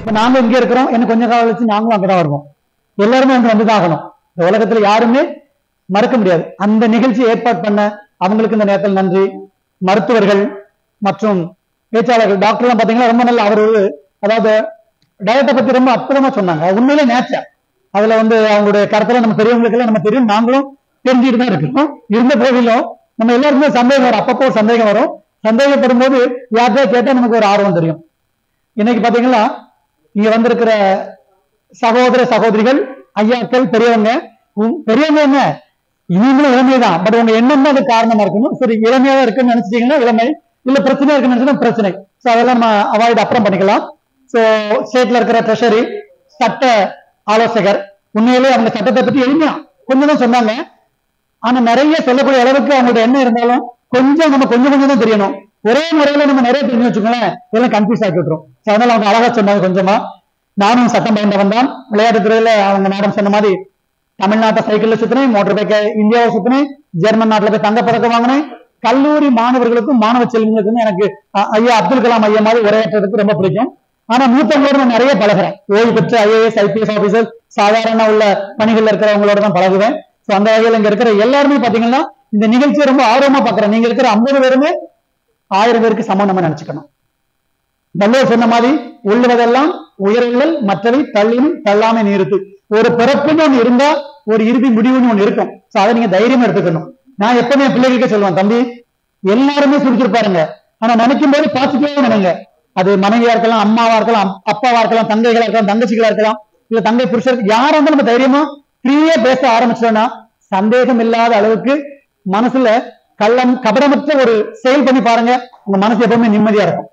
இப்ப நாங்க இங்க இருக்கிறோம் இன்னும் கொஞ்ச காலம் கழிச்சு நாங்களும் அங்கதான் வருவோம் எல்லாருமே அங்க வந்துதான் ஆகணும் இந்த உலகத்துல யாருமே மறக்க முடியாது அந்த நிகழ்ச்சி ஏற்பாடு பண்ண அவங்களுக்கு இந்த நேரத்தில் நன்றி மருத்துவர்கள் மற்றும் பேச்சாளர்கள் டாக்டர் எல்லாம் பாத்தீங்கன்னா ரொம்ப நல்ல அவர் ஒரு அதாவது டயட்டை பத்தி ரொம்ப அற்புதமா சொன்னாங்க அது உண்மையிலே நேச்சர் அதுல வந்து அவங்களுடைய கருத்துல நம்ம பெரியவங்களுக்கு எல்லாம் நம்ம தெரியும் நாங்களும் தெரிஞ்சுட்டு தான் இருக்கிறோம் இருந்த போதிலும் நம்ம எல்லாருக்குமே சந்தேகம் வரும் அப்பப்போ ஒரு சந்தேகம் வரும் சந்தேகப்படும் போது யார்கிட்டயா கேட்டா நமக்கு ஒரு ஆர்வம் தெரியும் இன்னைக்கு பாத்தீங்கன்னா இங்க வந்திருக்கிற சகோதர சகோதரிகள் ஐயாக்கள் பெரியவங்க உம், பெரியவங்க என்ன இவங்களும் இளமை தான் பட் உங்க எண்ணம் தான் அது காரணமா இருக்கணும் சரி இளமையா தான் இருக்குன்னு நினைச்சிட்டீங்கன்னா இளமை இல்ல பிரச்சனையா இருக்குன்னு நினைச்சா பிரச்சனை சோ அதெல்லாம் நம்ம அவாய்ட் அப்புறம் பண்ணிக்கலாம் சோ ஸ்டேட்ல இருக்கிற ட்ரெஷரி சட்ட ஆலோசகர் உண்மையிலே அவங்க சட்டத்தை பத்தி எளிமையா கொஞ்சம் தான் சொன்னாங்க ஆனா நிறைய சொல்லக்கூடிய அளவுக்கு அவங்களோட எண்ணம் இருந்தாலும் கொஞ்சம் நம்ம கொஞ்சம் கொஞ்சம் தான் தெரியணும் ஒரே முறையில நம்ம நிறைய தெரிஞ்சு வச்சுக்கோங்களேன் எல்லாம் கன்ஃபியூஸ் ஆக்கி விட்டுரும் So, அதனால அவங்க அழகா சொன்னாங்க கொஞ்சமா நானும் சட்டம் பயின்றவன் தான் விளையாட்டுத் துறையில அவங்க மேடம் சொன்ன மாதிரி தமிழ்நாட்டை சைக்கிள்ல சுத்தினேன் மோட்டர் பைக்கை இந்தியாவை சுத்தினேன் ஜெர்மன் நாட்டுல போய் தங்கப் பதக்கம் வாங்கினேன் கல்லூரி மாணவர்களுக்கும் மாணவ செல்வங்களுக்கும் எனக்கு அ- ஐயா அப்துல் கலாம் ஐயா மாதிரி உரையாற்றுறதுக்கு ரொம்ப பிடிக்கும் ஆனா மூத்தவங்களோட நான் நிறைய பழகுறேன் ஓய்வு பெற்ற ஐஏஎஸ் ஐபிஎஸ் ஆபீசர் சாதாரண உள்ள பணிகள்ல இருக்கிறவங்களோட தான் பழகுவேன் சோ அந்த வகையில இங்க இருக்கிற எல்லாருமே பாத்தீங்கன்னா இந்த நிகழ்ச்சியை ரொம்ப ஆர்வமா பாக்குறேன் நீங்க இருக்கிற ஐம்பது பேருமே ஆயிரம் பேருக்கு சமம் நம்ம நினைச்சுக்கணும் வள்ளுவர் சொன்ன மாதிரி உள்ளுவதெல்லாம் உயரங்கள் மற்றவை தள்ளினும் தள்ளாமை நிறுத்து ஒரு பிறப்புன்னு ஒண்ணு இருந்தா ஒரு இறுதி முடிவுன்னு ஒண்ணு இருக்கும் சோ அதை நீங்க தைரியமா எடுத்துக்கணும் நான் எப்பவுமே என் பிள்ளைகளுக்கே சொல்லுவேன் தம்பி எல்லாருமே சுடிச்சிருப்பாருங்க ஆனா நினைக்கும் போது பாசிட்டிவா நினைங்க அது மனைவியா இருக்கலாம் அம்மாவா இருக்கலாம் அப்- அப்பாவா இருக்கலாம் தங்கைகளா இருக்கலாம் தங்கச்சிகளா இருக்கலாம் இல்ல தங்கை புருஷர் யாரா இருந்தாலும் நம்ம தைரியமா ஃப்ரீயா பேச ஆரம்பிச்சிட்டோம்னா சந்தேகம் இல்லாத அளவுக்கு மனசுல கள்ளம் கபடமற்ற ஒரு செயல் பண்ணி பாருங்க உங்க மனசு எப்பவுமே நிம்மதியா இருக்கும்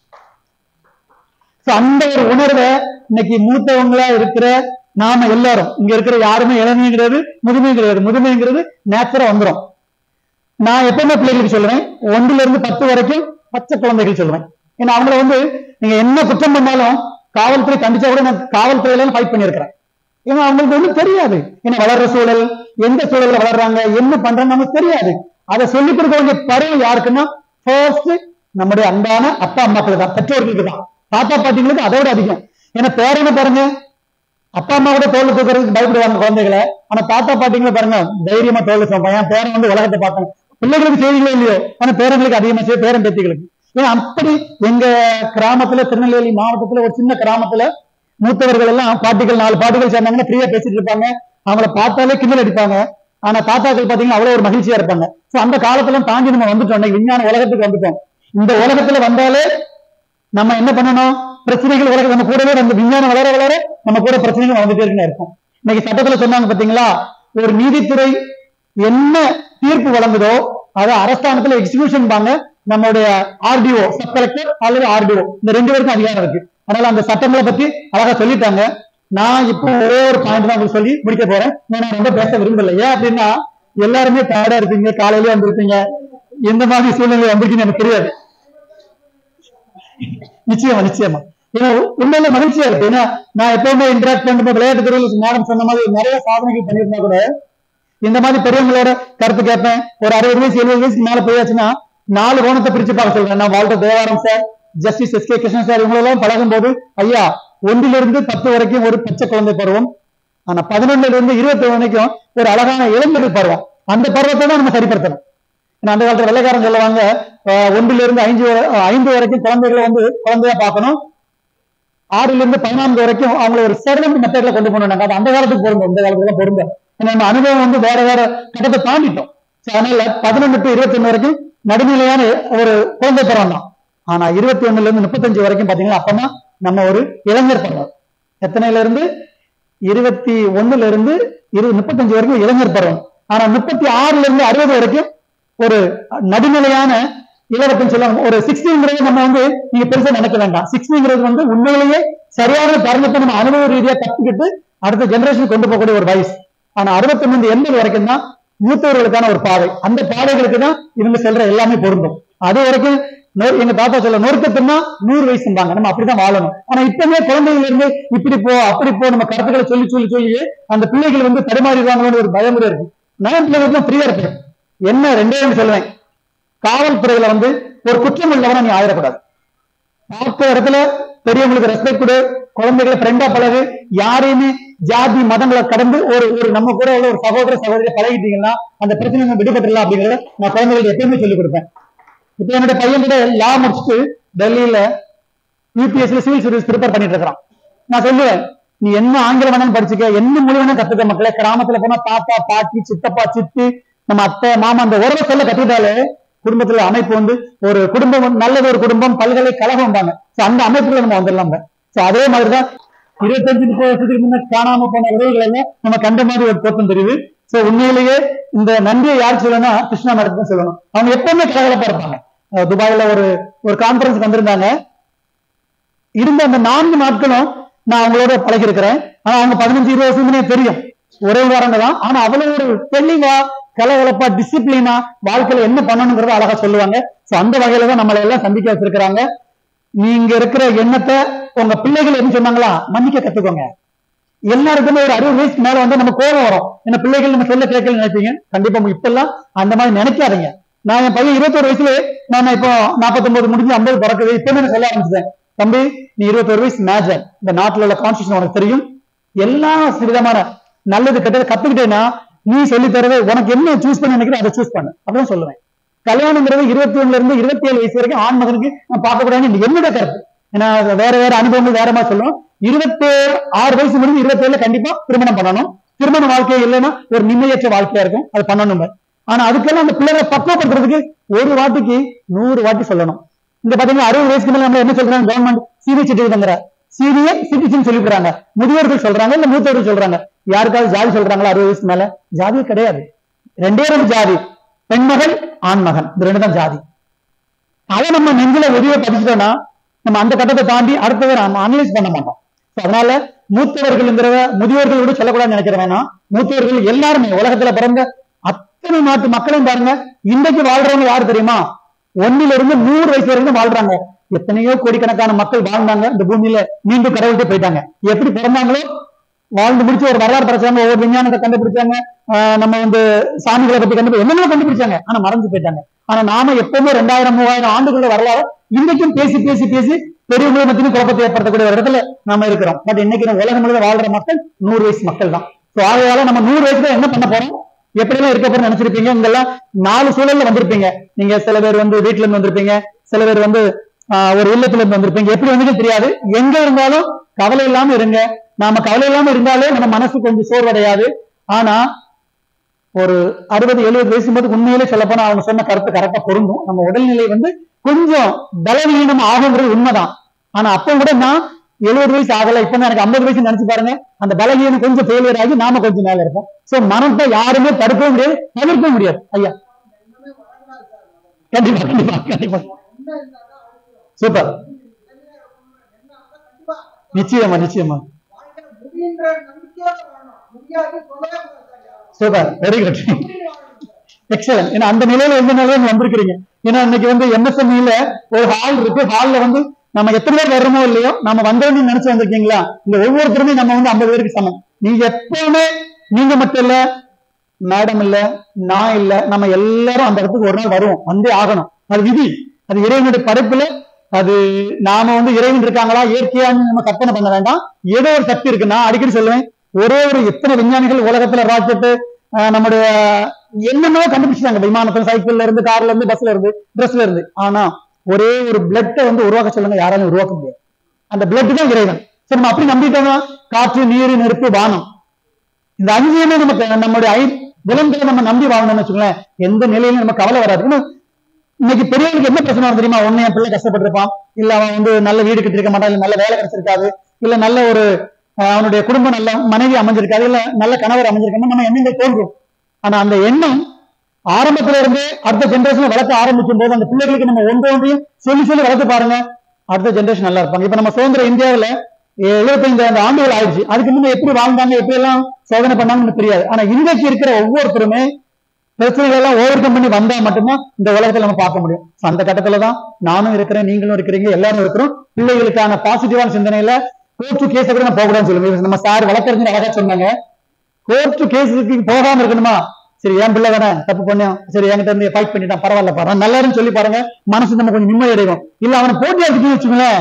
So, அந்த ஒரு உணர்வை இன்னைக்கு மூத்தவங்களா இருக்கிற நாம எல்லாரும் இங்க இருக்கிற யாருமே இளமையும் கிடையாது முதுமையும் கிடையாது முதுமைங்கிறது நேச்சரா வந்துரும் நான் எப்பவுமே பிள்ளைகளுக்கு சொல்லுவேன் ஒன்றுல இருந்து பத்து வரைக்கும் பச்சை குழந்தைகள் சொல்லுவேன் ஏன்னா அவங்கள வந்து நீங்க என்ன குற்றம் பண்ணாலும் காவல்துறை கண்டிச்சா கூட நான் காவல்துறையில ஃபைட் பண்ணியிருக்கிறேன் ஏன்னா அவங்களுக்கு ஒண்ணும் தெரியாது ஏன்னா வளர்ற சூழல் எந்த சூழல்ல வளர்றாங்க என்ன பண்றாங்க நமக்கு தெரியாது அதை சொல்லிக் கொடுக்க வேண்டிய பருவம் யாருக்குன்னா ஃபர்ஸ்ட் நம்முடைய அன்பான அப்பா அம்மாக்கள் தான் பெற்றோர்களுக்கு தான் தாத்தா பாட்டிங்களுக்கு அதோட அதிகம் ஏன்னா பேரனை பாருங்க அப்பா அம்மா கூட தோல்ல தூக்குறதுக்கு பயப்படுவாங்க குழந்தைகளை ஆனா தாத்தா பாட்டிங்களை பாருங்க தைரியமா தோல்ல சுமப்பான் என் பேரன் வந்து உலகத்தை பார்க்கணும் பிள்ளைகளுக்கு செய்திகளே இல்லையோ ஆனா பேரங்களுக்கு அதிகமா செய்ய பேரன் பேத்திகளுக்கு ஏன்னா அப்படி எங்க கிராமத்துல திருநெல்வேலி மாவட்டத்துல ஒரு சின்ன கிராமத்துல மூத்தவர்கள் எல்லாம் பாட்டிகள் நாலு பாட்டிகள் சேர்ந்தாங்கன்னா ஃப்ரீயா பேசிட்டு இருப்பாங்க அவங்கள பார்த்தாலே கிண்டல் அடிப்பாங்க ஆனா தாத்தாக்கள் பாத்தீங்கன்னா அவ்வளவு ஒரு மகிழ்ச்சியா இருப்பாங்க சோ அந்த காலத்துல தாண்டி நம்ம வந்துட்டோம் இன்னைக்கு விஞ்ஞான உலகத்துக்கு வந்துட்டோம் இந்த உலகத்துல வந்தாலே நம்ம என்ன பண்ணணும் பிரச்சனைகள் உலக நம்ம கூடவே வந்து விஞ்ஞானம் வளர வளர நம்ம கூட பிரச்சனைகள் வந்துட்டே இருக்குன்னு இருக்கும் இன்னைக்கு சட்டத்துல சொன்னாங்க பாத்தீங்களா ஒரு நீதித்துறை என்ன தீர்ப்பு வழங்குதோ அதை அரசாங்கத்துல எக்ஸிகியூஷன் பாங்க நம்மளுடைய ஆர்டிஓ சப் கலெக்டர் அல்லது ஆர்டிஓ இந்த ரெண்டு பேருக்கும் அதிகாரம் இருக்கு அதனால அந்த சட்டங்களை பத்தி அழகா சொல்லிட்டாங்க நான் இப்போ ஒரே ஒரு பாயிண்ட் தான் உங்களுக்கு சொல்லி முடிக்க போறேன் நான் ரொம்ப பேச விரும்பல ஏன் அப்படின்னா எல்லாருமே டயர்டா இருப்பீங்க காலையில வந்திருப்பீங்க எந்த மாதிரி சூழ்நிலை வந்திருக்கீங்கன்னு எனக்கு தெரியாது நிச்சயமா நிச்சயமா ஏன்னா உண்மையில மகிழ்ச்சியா இருக்கு ஏன்னா நான் எப்பவுமே இன்டராக்ட் பண்ணும்போது விளையாட்டு துறையில் மேடம் சொன்ன மாதிரி நிறைய சாதனைகள் பண்ணியிருந்தா கூட இந்த மாதிரி பெரியவங்களோட கருத்து கேட்பேன் ஒரு அறுபது வயசு எழுபது வயசுக்கு மேல போயாச்சுன்னா நாலு கோணத்தை பிரிச்சு பார்க்க சொல்றேன் நான் Walter Devaram sir justice S K Krishnan sir இவங்களெல்லாம் பழகும் போது ஐயா ஒன்றிலிருந்து பத்து வரைக்கும் ஒரு பச்சை குழந்தை பருவம் ஆனா பதினொன்னுல இருந்து இருபத்தி வரைக்கும் ஒரு அழகான இளைஞர் பருவம் அந்த பருவத்தை தான் நம்ம சரிப்படுத்தணும் ஏன்னா அந்த காலத்துல வெள்ளைக்காரன் சொல்லுவாங்க அஹ், ஒன்றிலிருந்து இருந்து ஐந்து வரை- அஹ், ஐந்து வரைக்கும் குழந்தைகளை வந்து குழந்தையா பார்க்கணும் ஆறுல இருந்து பதினான்கு வரைக்கும் அவங்கள ஒரு செரலண்ட் மெத்தட்ல கொண்டு போனாங்க அது அந்த காலத்துக்கு பொருந்தும் இந்த காலத்துல பொருந்தும் ஏன்னா நம்ம அனுபவம் வந்து வேற வேற கட்டத்தை தாண்டிட்டோம் So, அதனால பதினொன்று டு இருபத்தி ஒண்ணு வரைக்கும் நடுநிலையான ஒரு குழந்தை பருவம் தான் ஆனா இருபத்தி ஒண்ணுல இருந்து முப்பத்தஞ்சு வரைக்கும் பாத்தீங்கன்னா அப்பதான் நம்ம ஒரு இளைஞர் பருவம் எத்தனைல இருந்து இருபத்தி ஒண்ணுல இருந்து இரு முப்பத்தஞ்சு வரைக்கும் இளைஞர் பருவம் ஆனா முப்பத்தி ஆறுல இருந்து அறுபது வரைக்கும் ஒரு நடுநிலையான இளவட்டம் சொல்லுவாங்க ஒரு சிக்ஸ்டிங்கிறது நம்ம வந்து நீங்க பெருசா நினைக்க வேண்டாம் சிக்ஸ்டிங்கிறது வந்து உண்மையிலேயே சரியான தருணத்தை நம்ம அனுபவ ரீதியா கத்துக்கிட்டு அடுத்த ஜெனரேஷன் கொண்டு போகக்கூடிய ஒரு வயசு ஆனா அறுபத்தொன்னு இருந்து எண்பது வரைக்கும் தான் மூத்தவர்களுக்கான ஒரு பாதை அந்த பாதைகளுக்கு தான் இவங்க செல்ற எல்லாமே பொருந்தும் அது வரைக்கும் நொறு- எங்க தாத்தா சொல்ல நொறுக்கத்துனா நூறு வயசும்பாங்க நம்ம அப்படிதான் வாழணும் ஆனா இப்பவே குழந்தைகள் இருந்து இப்படி போ அப்படி போ நம்ம கருத்துக்களை சொல்லி சொல்லி சொல்லி அந்த பிள்ளைகள் வந்து தடுமாறிடுவாங்களோட ஒரு பயம் கூட இருக்கு நான் பிள்ளைகளுக்கு ஃப்ரீயா இருப்பேன் என்ன ரெண்டே ஒண்ணு சொல்லுவேன் காவல்துறையில வந்து ஒரு குற்றம் உள்ளவனா நீ ஆயிடக்கூடாது பார்த்த இடத்துல பெரியவங்களுக்கு ரெஸ்பெக்ட் கொடு குழந்தைகளை ஃப்ரெண்டா பழகு யாரையுமே ஜாதி மதங்களை கடந்து ஒரு ஒரு நம்ம கூட உள்ள ஒரு சகோதர சகோதரி பழகிட்டீங்கன்னா அந்த பிரச்சனை நம்ம விடுபட்டுலாம் அப்படிங்கறத நான் குழந்தைகளுக்கு எப்பயுமே சொல்லிக் கொடுப்பேன் இப்ப என்னோட பையன் கூட லா முடிச்சுட்டு டெல்லியில யூபிஎஸ்ல சிவில் சர்வீஸ் ப்ரிப்பேர் பண்ணிட்டு இருக்கிறான் நான் சொல்லுவேன் நீ என்ன ஆங்கிலம் வேணாலும் படிச்சுக்க என்ன மொழி வேணாலும் கத்துக்க மக்களே கிராமத்துல போனா தாத்தா பாட்டி சித்தப்பா சித்தி நம்ம அத்தை மாமா அந்த உறவை சொல்ல கத்துக்கிட்டாலே குடும்பத்துல அமைப்பு வந்து ஒரு குடும்பம் வந்து நல்லது ஒரு குடும்பம் பல்கலைக்கழகம் தாங்க சோ அந்த அமைப்புல நம்ம வந்துடலாம் சோ அதே மாதிரிதான் இருபத்தஞ்சு முப்பது வருஷத்துக்கு முன்ன காணாம போன உறவுகள் எல்லாம் நம்ம கண்ட மாதிரி ஒரு தோற்றம் தெரியுது சோ உண்மையிலேயே இந்த நன்றியை யார் சொல்லணும்னா கிருஷ்ணா மேடம் தான் சொல்லணும் அவங்க எப்பவுமே கலகலப்பா இருப்பாங்க அஹ் துபாயில ஒரு ஒரு கான்பரன்ஸ் வந்திருந்தாங்க இருந்த அந்த நான்கு நாட்களும் நான் அவங்களோட பழகி இருக்கிறேன் ஆனா அவங்க பதினஞ்சு இருபது வருஷம் எனக்கு தெரியும் ஒரே வாரங்க தான் ஆனா அவ்வளவு ஒரு தெளிவா கலகலப்பா டிசிப்ளினா வாழ்க்கையில என்ன பண்ணணுங்கிறத அழகா சொல்லுவாங்க சோ அந்த வகையில தான் நம்மளை எல்லாம் சந்திக்க வச்சிருக்கிறாங்க நீங்க இருக்கிற எண்ணத்தை உங்க பிள்ளைகள் என்ன சொன்னாங்களா மன்னிக்க கத்துக்கோங்க எல்லாருக்குமே ஒரு அறுபது வயசுக்கு மேல வந்து நம்ம கோபம் வரும் என்ன பிள்ளைகள் நம்ம சொல்ல கேட்கல நினைப்பீங்க கண்டிப்பா உங்க இப்பெல்லாம் அந்த மாதிரி நினைக்காதீங்க நான் என் பையன் இருபத்தொரு வயசுல நான் இப்போ நாற்பத்தொன்பது முடிஞ்சு ஐம்பது பிறக்குது இப்ப நான் சொல்ல ஆரம்பிச்சிட்டேன் தம்பி நீ இருபத்தொரு வயசு மேஜர் இந்த நாட்டுல உள்ள கான்ஸ்டியூஷன் உனக்கு தெரியும் எல்லா விதமான நல்லது கெட்டது கத்துக்கிட்டேன்னா நீ சொல்லி தரது உனக்கு என்ன சூஸ் பண்ண நினைக்கிறேன் அதை சூஸ் பண்ணு அப்படின்னு சொல்லுவேன் கல்யாணங்கிறது இருபத்தி ஒண்ணுல இருந்து இருபத்தி ஏழு வயசு வரைக்கும் ஆண் மகனுக்கு நான் பார்க்க கூடாதுன்னு என்னோட கருத்து ஏன்னா அது வேற வேற அனுபவங்கள் வேற மாதிரி சொல்லுவோம் இருபத்தேழு ஆறு வயசு முடிஞ்சு இருபத்தி ஏழுல கண்டிப்பா திருமணம் பண்ணணும் திருமண வாழ்க்கை இல்லைன்னா ஒரு நிம்மதியற்ற வாழ்க்கையா இருக்கும் அது பண்ணணும் ஆனா அதுக்கெல்லாம் அந்த பிள்ளைகளை பக்குவப்படுத்துறதுக்கு ஒரு வாட்டிக்கு நூறு வாட்டி சொல்லணும் இந்த பாத்தீங்கன்னா அறுபது வயசுக்கு மேல நம்ம என்ன சொல்றாங்க கவர்மெண்ட் சீனியர் சிட்டிசன்ங்கிற சீனியர் சிட்டிசன் சொல்லிக்கிறாங்க முதியோர்கள் சொல்றாங்க இல்ல மூத்தவர்கள் சொல்றாங்க யாருக்காவது ஜாதி சொல்றாங்களா அறுபது வயசுக்கு மேல ஜாதியே கிடையாது ரெண்டே ரெண்டு ஜாதி பெண்மகள் ஆண்மகன் இந்த ரெண்டு தான் ஜாதி அதை நம்ம நெஞ்சில வெளியே பதிச்சிட்டோம்னா நம்ம அந்த கட்டத்தை தாண்டி அடுத்ததை நம்ம அனலைஸ் பண்ண மாட்டோம் So, அதனால மூத்தவர்கள்ங்கிறத முதியோர்கள் கூட சொல்லக்கூடாதுன்னு நினைக்கிறேன் வேணாம் மூத்தவர்கள் எல்லாருமே உலகத்துல பிறந்த அத்தனை நாட்டு மக்களையும் பாருங்க இன்றைக்கு வாழ்றவங்க யாரு தெரியுமா ஒன்னுல இருந்து நூறு வயசு வரைக்கும் வாழ்றாங்க எத்தனையோ கோடிக்கணக்கான மக்கள் வாழ்ந்தாங்க இந்த பூமியில மீண்டும் கடவுள்கிட்ட போயிட்டாங்க எப்படி பிறந்தாங்களோ வாழ்ந்து முடிச்சு ஒரு வரலாறு படைச்சாங்க ஒவ்வொரு விஞ்ஞானத்தை கண்டுபிடிச்சாங்க ஆஹ் நம்ம வந்து சாமிகளை பத்தி கண்டுபிடி என்னென்ன கண்டுபிடிச்சாங்க ஆனா மறந்து போயிட்டாங்க ஆனா நாம எப்பவுமே ரெண்டாயிரம் மூவாயிரம் ஆண்டுகள வரலாறு இன்னைக்கும் பேசி பேசி பேசி பெரியவங்களை மத்தியும் குழப்பத்தை ஏற்படுத்தக்கூடிய ஒரு இடத்துல நாம இருக்கிறோம் பட் இன்னைக்கு நம்ம உலகம் முழுவதும் வாழ்ற மக்கள் நூறு வயசு மக்கள் தான் சோ ஆகையால நம்ம நூறு வயசுல என்ன பண்ண போறோம் எப்படி எல்லாம் இருக்க போறோம்னு நினைச்சிருப்பீங்க இங்கெல்லாம் நாலு சூழல்ல வந்திருப்பீங்க நீங்க சில பேர் வந்து வீட்டுல இருந்து வந்திருப்பீங்க சில பேர் வந்து ஆஹ், ஒரு இல்லத்துல இருந்து வந்திருப்பீங்க எப்படி வந்து தெரியாது எங்க இருந்தாலும் கவலை இல்லாம இருங்க நாம கவலை இல்லாம இருந்தாலே நம்ம மனசு கொஞ்சம் சோர்வடையாது ஆனா ஒரு அறுபது எழுபது வயசு போது உண்மையிலே சொல்ல போனா அவங்க சொன்ன கருத்து கரெக்டா பொருந்தும் நம்ம உடல்நிலை வந்து கொஞ்சம் பலவீனம் ஆகுங்கிறது உண்மைதான் ஆனா அப்ப கூட நான் எழுபது வயசு ஆகல இப்ப நான் எனக்கு ஐம்பது வயசு நினைச்சு பாருங்க அந்த பலவீனம் கொஞ்சம் ஃபெயிலியர் ஆகி நாம கொஞ்சம் மேல இருப்போம் சோ மனத்தை யாருமே தடுக்கவும் முடியாது தவிர்க்கவும் முடியாது ஐயா கண்டிப்பா கண்டிப்பா கண்டிப்பா சூப்பர் நிச்சயமா நிச்சயமா முடியுன்ற நம்பிக்கையோட வாழணும் முடியாது சொல்லவே கூடாது சூப்பர் வெரி குட் எக்ஸலன்ட் ஏன்னா அந்த நிலையில எந்த நிலையில நீங்க வந்திருக்கிறீங்க ஏன்னா இன்னைக்கு வந்து எம்எஸ்எம்இல ஒரு ஹால் இருக்கு ஹால்ல வந்து நம்ம எத்தனை பேர் வர்றோமோ இல்லையோ நம்ம வந்தோம்னு நினைச்சு வந்திருக்கீங்களா இந்த ஒவ்வொருத்தருமே நம்ம வந்து ஐம்பது பேருக்கு சமம் நீங்க எப்பவுமே நீங்க மட்டும் இல்ல மேடம் இல்ல நான் இல்ல நம்ம எல்லாரும் அந்த இடத்துக்கு ஒரு நாள் வருவோம் வந்தே ஆகணும் அது விதி அது இறைவனுடைய படைப்புல அது நாம வந்து இறைவன் இருக்காங்களா இயற்கையான்னு நம்ம கற்பனை பண்ண வேண்டாம் ஏதோ ஒரு சக்தி இருக்கு நான் அடிக்கடி சொல்லுவேன் ஒரே ஒரு எத்தனை விஞ்ஞானிகள் உலகத்துல ராக்கெட்டு நம்முடைய என்னென்னவோ கண்டுபிடிச்சாங்க விமானத்துல சைக்கிள்ல இருந்து கார்ல இருந்து பஸ்ல இருந்து ட்ரெஸ்ல இருந்து ஆனா ஒரே ஒரு பிளட்டை வந்து உருவாக்க சொல்லுங்க யாராலும் உருவாக்க முடியாது அந்த பிளட் தான் இறைவன் சரி நம்ம அப்படி நம்பிட்டோம்னா காற்று நீர் நெருப்பு வானம் இந்த அஞ்சுமே நமக்கு நம்மளுடைய ஐ விலங்குகளை நம்ம நம்பி வாழணும்னு வச்சுக்கோங்களேன் எந்த நிலையிலும் நம்ம கவலை வராது இன்னும் இன்னைக்கு பெரியவனுக்கு என்ன பிரச்சனை வரும் தெரியுமா ஒண்ணு என் பிள்ளை கஷ்டப்பட்டிருப்பான் இல்ல அவன் வந்து நல்ல வீடு கட்டிருக்க மாட்டான் இல்ல நல்ல வேலை கிடைச்சிருக்காது இல்ல நல்ல ஒரு அஹ், அவனுடைய குடும்பம் நல்ல மனைவி அமைஞ்சிருக்காது இல்ல நல்ல கணவர் அமைஞ்சிருக்காம நம்ம எண்ணங்கள் தோன்றும் ஆனா அந்த எண்ணம் ஆரம்பத்துல இருந்து அடுத்த ஜென்ரேஷன் வளர்க்க ஆரம்பிக்கும் போது அந்த பிள்ளைகளுக்கு நம்ம ஒன்று ஒன்றையும் சொல்லி சொல்லி வளர்த்து பாருங்க அடுத்த ஜென்ரேஷன் நல்லா இருப்பாங்க இப்ப நம்ம சுதந்திர இந்தியாவுல எழுபத்தைந்து அந்த ஆண்டுகள் ஆயிடுச்சு அதுக்கு முன்ன எப்படி வாழ்ந்தாங்க எப்படி எல்லாம் சோதனை பண்ணாங்கன்னு தெரியாது ஆனா இன்றைக்கு இருக்கிற ஒவ்வொருத்தருமே பிரச்சனைகள் எல்லாம் ஓவர் கம் பண்ணி வந்தா மட்டும்தான் இந்த உலகத்துல நம்ம பார்க்க முடியும் So, அந்த கட்டத்துல தான் நானும் இருக்கிறேன் நீங்களும் இருக்கிறீங்க எல்லாரும் இருக்கிறோம் பிள்ளைகளுக்கான பாசிட்டிவான சிந்தனையில கோர்ட்டு கேஸ கூட நான் போகக்கூடாதுன்னு சொல்லுங்க நம்ம சார் வழக்கறிஞர் அழகா சொன்னாங்க கோர்ட்டு கேஸுக்கு போகாம இருக்கணுமா சரி என் பிள்ளை தானே தப்பு பண்ணோம் சரி என்கிட்ட இருந்து ஃபைட் பண்ணிட்டான் பரவாயில்ல பாரு நல்லா இருந்து சொல்லி பாருங்க மனசு நம்ம கொஞ்சம் நிம்மதி அடையும் இல்ல அவனை போட்டி எடுத்துன்னு வச்சுங்களேன்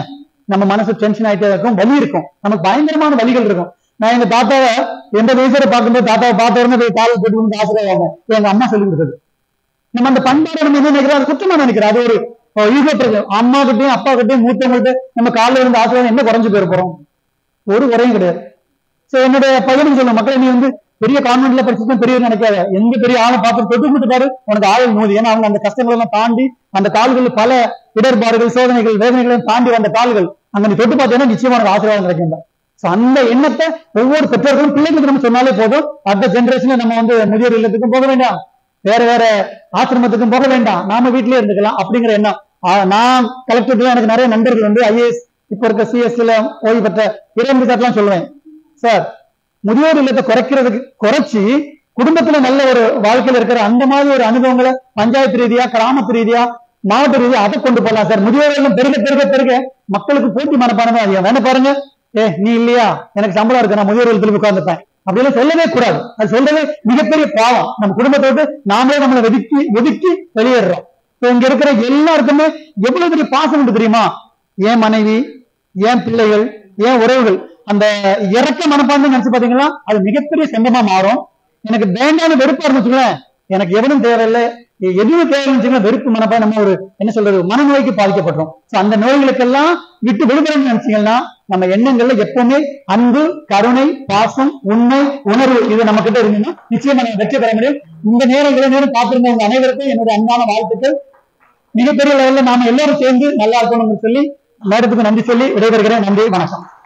நம்ம மனசு டென்ஷன் ஆயிட்டே இருக்கும் வலி இருக்கும் நமக்கு பயங்கரமான வலிகள் இருக்கும் நான் எங்க தாத்தாவை எந்த வயசுல பார்க்கும்போது தாத்தாவை பார்த்த உடனே போய் காலை போட்டு வந்து ஆசீர்வாதம் எங்க அம்மா சொல்லி கொடுத்தது நம்ம அந்த பண்பாடு நம்ம என்ன நினைக்கிறோம் அது குற்றமா நினைக்கிறோம் அது ஒரு ஈகோ பிரச்சனை அம்மா கிட்டயும் அப்பா கிட்டயும் மூத்தவங்கள்ட்ட நம்ம காலையில இருந்து ஆசீர்வாதம் என்ன குறைஞ்சு போயிட போறோம் ஒரு குறையும் கிடையாது சோ என்னுடைய பையனுக்கு சொல்ல மக்கள் நீ வந்து பெரிய கான்வென்ட்ல படிச்சுட்டு பெரிய நினைக்காத எந்த பெரிய ஆளை பார்த்து தொட்டு விட்டு பாரு உனக்கு ஆயுள் நோதி ஏன்னா அவங்க அந்த கஷ்டங்கள் எல்லாம் தாண்டி அந்த கால்கள் பல இடர்பாடுகள் சோதனைகள் வேதனைகளையும் தாண்டி வந்த கால்கள் அங்க நீ தொட்டு பார்த்தீங்கன்னா நிச்சயமா உனக்கு ஆசீர்வாதம் கிடைக்கும் சோ அந்த எண்ணத்தை ஒவ்வொரு பெற்றோர்களும் பிள்ளைகளுக்கு நம்ம சொன்னாலே போதும் அடுத்த ஜெனரேஷன்ல நம்ம வந்து முதியோர் இல்லத்துக்கும் போக வேண்டாம் வேற வேற ஆசிரமத்துக்கும் போக வேண்டாம் நாம வீட்லயே இருந்துக்கலாம் அப்படிங்கிற எண்ணம் ஆ, நான் கலெக்டர்ல எனக்கு நிறைய நண்பர்கள் வந்து ஐஏஎஸ் இப்ப இருக்க சிஎஸ்ல ஓய்வு பெற்ற இறைந்து சார்லாம் சொல்லுவேன் சார் முதியோர் இல்லத்தை குறைக்கிறதுக்கு குறைச்சி குடும்பத்துல நல்ல ஒரு வாழ்க்கையில இருக்கிற அந்த மாதிரி ஒரு அனுபவங்களை பஞ்சாயத்து ரீதியா கிராமத்து ரீதியா மாவட்ட ரீதியா அதை கொண்டு போகலாம் சார் முதியோர் இல்லம் பெருக பெருக பெருக மக்களுக்கு போட்டி மனப்பானமே அதிகம் வேணா பாருங்க ஏ நீ இல்லையா எனக்கு சம்பளம் இருக்கு நான் முதியோர் இல்லத்துல உட்கார்ந்துப்பேன் அப்படிலாம் சொல்லவே கூடாது அது சொல்றதே மிகப்பெரிய பாவம் நம்ம குடும்பத்தை விட்டு நாமளே நம்மளை ஒதுக்கி ஒதுக்கி வெளியேறோம் இப்ப இங்க இருக்கிற எல்லாருக்குமே எவ்வளவு பெரிய பாசம் உண்டு தெரியுமா என் மனைவி என் பிள்ளைகள் என் உறவுகள் அந்த இறக்க மனப்பான்மை நினைச்சு பாத்தீங்களா அது மிகப்பெரிய செந்தமா மாறும் எனக்கு வேண்டான வெறுப்பா இருந்துச்சுங்களேன் எனக்கு எவனும் தேவையில்லை எ- எதுவும் தேவைன்னு வெறுப்பு மனப்பா நம்ம ஒரு என்ன சொல்றது மனநோய்க்கு பாதிக்கப்பட்டோம் சோ அந்த நோய்களுக்கெல்லாம் விட்டு விடுபடணும்னு நினைச்சீங்கன்னா நம்ம எண்ணங்கள்ல எப்பவுமே அன்பு கருணை பாசம் உண்மை உணர்வு இது நம்ம கிட்ட இருந்ததுன்னா நிச்சயமா நம்ம வெற்றி பெற முடியும் இந்த நேரம் இவ்வளவு நேரம் பார்த்திருந்த உங்க அனைவருக்கும் என்னுடைய அன்பான வாழ்த்துக்கள் மிகப்பெரிய லெவல்ல நாம எல்லாரும் சேர்ந்து நல்லா இருக்கணும்னு சொல்லி மேடத்துக்கு நன்றி சொல்லி விடைபெறுகிறேன் நன்றி வணக்கம்